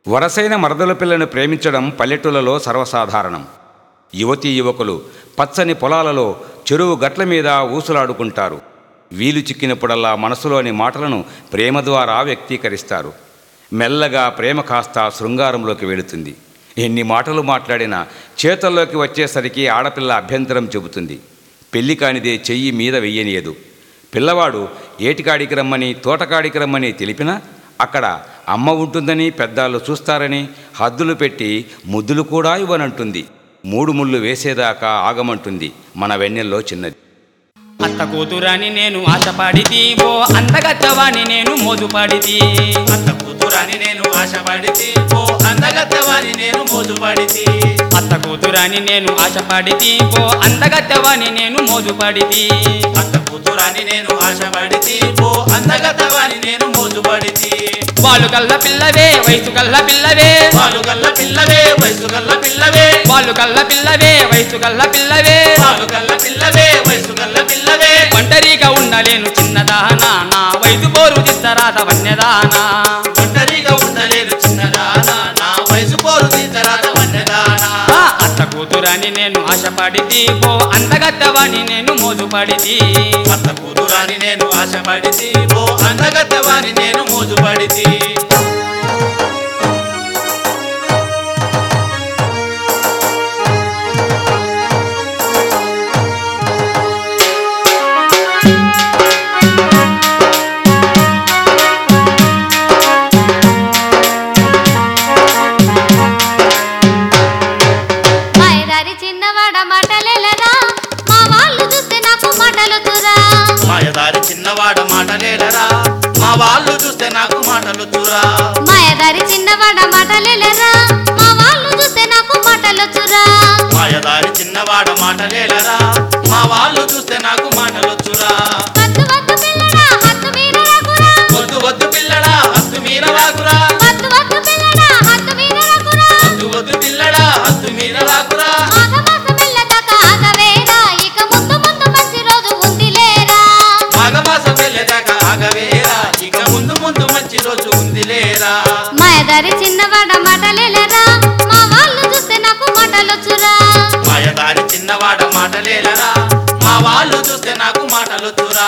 వరసైన మరదల పిల్లను ప్రేమించడం పల్లెటూళ్ళలో సర్వసాధారణం యువతీ యువకులు పచ్చని పొలాలలో చెరువు గట్ల మీద ఊసులాడుకుంటారు వీలు చిక్కినప్పుడల్లా మనసులోని మాటలను ప్రేమ ద్వారా వ్యక్తీకరిస్తారు మెల్లగా ప్రేమ కాస్త శృంగారంలోకి వెళుతుంది ఎన్ని మాటలు మాట్లాడినా చేతల్లోకి వచ్చేసరికి ఆడపిల్ల అభ్యంతరం చెబుతుంది పెళ్లి కానిదే చెయ్యి మీద వెయ్యనియదు పిల్లవాడు ఏటికాడికి రమ్మని తోటకాడికి రమ్మని తెలిపినా అక్కడ అమ్మ ఉంటుందని పెద్దాళ్ళు చూస్తారని హద్దులు పెట్టి ముద్దులు కూడా ఇవ్వనంటుంది మూడు ముళ్ళు వేసేదాకా ఆగమంటుంది మన వెన్నెల్లో చిన్నది అత్త కూతురని నేను ఆశపడితి ఓ అందగత్తవాని నేను మోజుపడితి అత్త కూతురని నేను ఆశపడితి ఓ అందగత్తవాని నేను మోజుపడితి అత్త కూతురని నేను ఆశపడితి ఓ అందగత్తవాని నేను మోజుపడితి అత్త కూతురని నేను ఆశపడితి ఓ అందగత్తవాని నేను మోజుపడితి వాళ్ళు కల్ల పిల్లవే వయసు కల్ల పిల్లవే పాలు గల్ల పిల్లవే వయసు గల్ల పిల్లవే వాళ్ళు కల్ల పిల్లవే వయసు కల్ల పిల్లవే పాలు గల్ల పిల్లవే వయసు గల్ల పిల్లవే ఒంటరిగా ఉండలేను చిన్నదానా నా వయసు పోరు తీస్తరాత వన్యదానా ఒంటరిగా ఉండలేను చిన్నదానా నా వయసు పోరు తీసరాత వన్నదానా ఆ అత్త కూతురని నేను ఆశపడితి ఓ అందగత్తవాని నేను మోజుపడితి అత్త కూతురని నేను ఆశపడితి ఓ అందగత్తవాని నేను మోజుపడితి మాయదారి చిన్నవాడ మాటలేలరా మా వాళ్ళు చూస్తే నాకు మాటలొద్దురా మాయదారి చిన్నవాడ మాటలేలరా మా వాళ్ళు చూస్తే నాకు మాటలు చురా మాయదారి చిన్నవాడ మాటలేలరా మా వాళ్ళు చూస్తే నాకు మాటలొచ్చురా మాయదారి చిన్నవాడ మాటలేలరా మా వాళ్ళు చూస్తే నాకు మాటలు చురా వద్దు వద్దు పిల్లడా హద్దు మీర రాకురా వద్దు వద్దు పిల్లడా హత్తు మీర రాకురా వద్దు వద్దు పిల్లడా హద్దు మీర రాకురా వద్దు వద్దు పిల్లడా హత్తు మీర రాకురా మాఘమాసం వెళ్ళదాకా ఆగవేరా ఇక ముందు ముందు మంచి రోజు ఉంది లేరా మాఘమాసం వెళ్ళేదాకా ఆగవేరా ఇక ముందు ముందు మంచి రోజు ఉంది లేరా మాయదారి చిన్నవాడ మాటలేలరా మా వాళ్ళు చూస్తే నాకు మాటలొచ్చురా మాయదారి చిన్నవాడ మాటలేలరా మా వాళ్ళు చూస్తే నాకు మాటలు చురా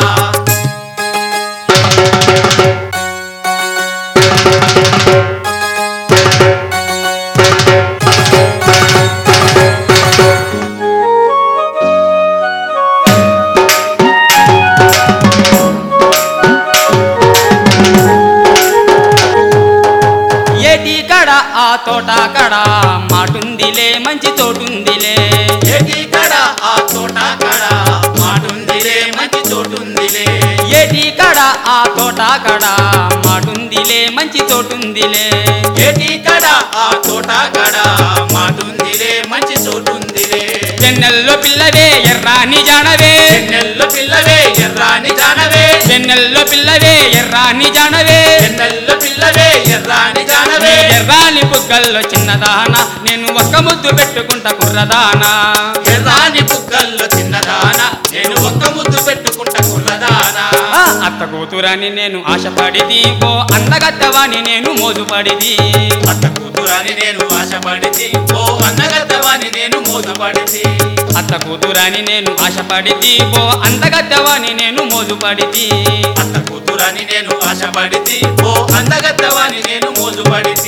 ఏటి కడ ఆ తోట కడ మాటుందిలే మంచి తోటుందిలే ఏటి కడ ఆ తోట కడ మాటుందిలే మంచి చోటుందిలే ఏటి కడ ఆ తోట కడ మాటుందిలే మంచి తోటుందిలే ఏటి కడ ఆ తోట కడ మాటుందిలే మంచి చోటుందిలే వెన్నెల్లో పిల్లవే ఎర్రాని జానవే ఎన్నెల్లో పిల్లవే ఎర్రాని జానవే వెన్నెల్లో పిల్లవే ఎర్రాని జానవే ఎన్నెల్లో పిల్లవే ఎర్రాని జానవే ఎర్రాని బుగ్గల్లో చిన్నదాన నేను ఒక్క ముద్దు పెట్టుకుంటా కుర్రదానా ఎర్రాని బుగ్గల్లో చిన్నదాన నేను ఒక్క ముద్దు పెట్టుకుంటా కుర్రదానా ఆ అత్త కూతురని నేను ఆశపడిది ఓ అందగత్తవాని నేను మోజుపడిది అత్త కూతురని నేను ఆశపడితి ఓ అన్నగద్దవాని నేను మోసపడితి అత్త కూతురని నేను ఆశపడిది ఓ అందగత్తవాని నేను మోజుపడిది అత్త కూతురని నేను ఆశపడితి ఓ అందగద్దవాని నేను మోజుపడితి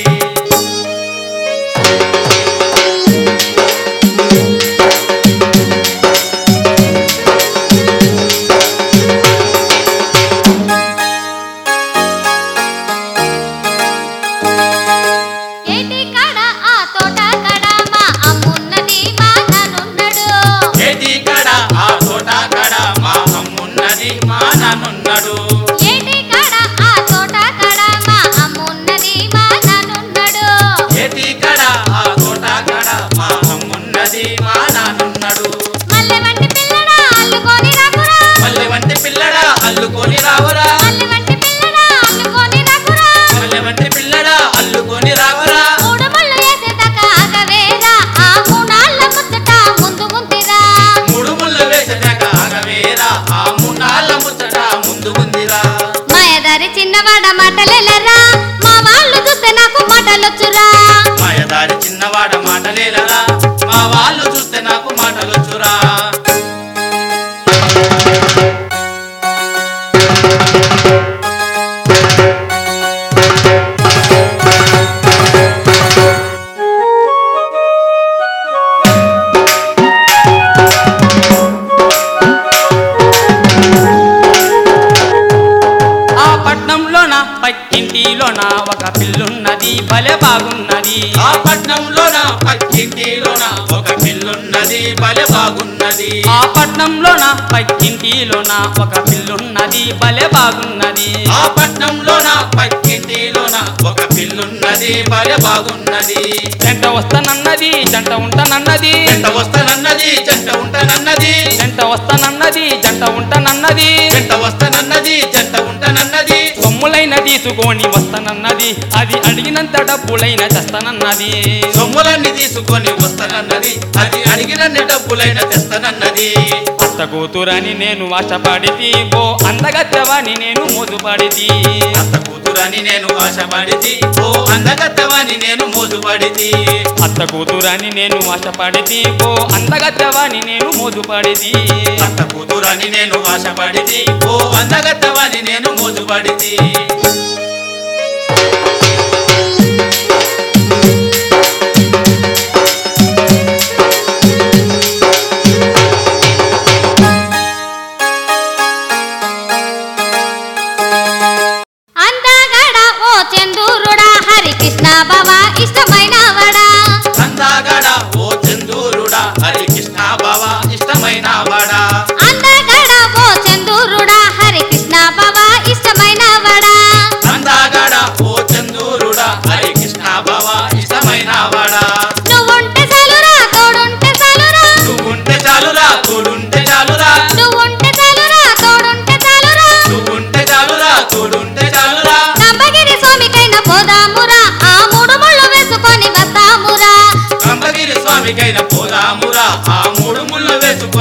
ఏటి కాడ ఆ తోట కడ మా అమ్మున్నది మా నానున్నడు ఏటి కడ ఆ తోట కడ మా అమ్మున్నది మా నాన్నున్నాడు ఏటి కాడ ఆ తోట కడ మా అమ్మున్నది మా నానున్నడు భలే బాగున్నది ఆ పట్నంలోన పక్కింటిలోన ఒక పిల్లున్నది భలే బాగున్నది ఆ పట్నంలోన పక్కింటిలోన ఒక పిల్లున్నది భలే బాగున్నది ఆ పట్నంలోన పక్కింటిలోన ఒక పిల్లున్నది భలే బాగున్నది జంట వస్తానన్నది జంట ఉంటానన్నది జంట వస్తానన్నది జంట ఉంటానన్నది జంట వస్తానన్నది జంట ఉంటానన్నది జంట వస్తానన్నది జంట ఉంటానన్నది సొమ్ములైన తీసుకొని వస్తానన్నది అది అడిగినంత డబ్బులైన తెస్తానన్నది సొమ్ములన్నీ తీసుకొని వస్తానన్నది అది అడిగినన్ని డబ్బులైన తెస్తానన్నది అత్త కూతురని నేను ఆశపడితి ఓ అందగత్తెవని నేను మోజుపడితి అత్త కూతురని నేను ఆశపడితి ఓ అందగత్తవని నేను మోజుపడితి అత్త కూతురని నేను ఆశపడితి ఓ అందగత్తెవని నేను మోజుపడితి అత్త కూతురని నేను ఆశపడితి ఓ అందగత్తవని నేను మోజుపడితి అందగడ ఓ చందూరుడా హరికృష్ణ బావా ఇష్టమైన వడా అందాగడ ఓ చందూరుడా హరికృష్ణ బావ ఇష్టమైన వాడా అందగడ ఓ చందూరుడా హరికృష్ణ బావా ఇష్టమైన వడా అందాగడ ఓ చందూరుడా హరికృష్ణ బావ ఇష్టమైన వాడా నువ్వుంటే చాలురా తోడుంటే చాలురా నువ్వుంటే చాలురా తోడుంటే చాలురా నువ్వుంటే చాలురా తోడుంటే చాలురా నువ్వుంటే చాలురా తోడుంటే చాలురా నంబగిరి స్వామికైనా పోదామురా ఆ మూడు ముళ్ళు వేసుకొని వస్తామురా కంబగిరి స్వామికైన పోదామురా ఆ మూడు ముళ్ళు వేసుకొని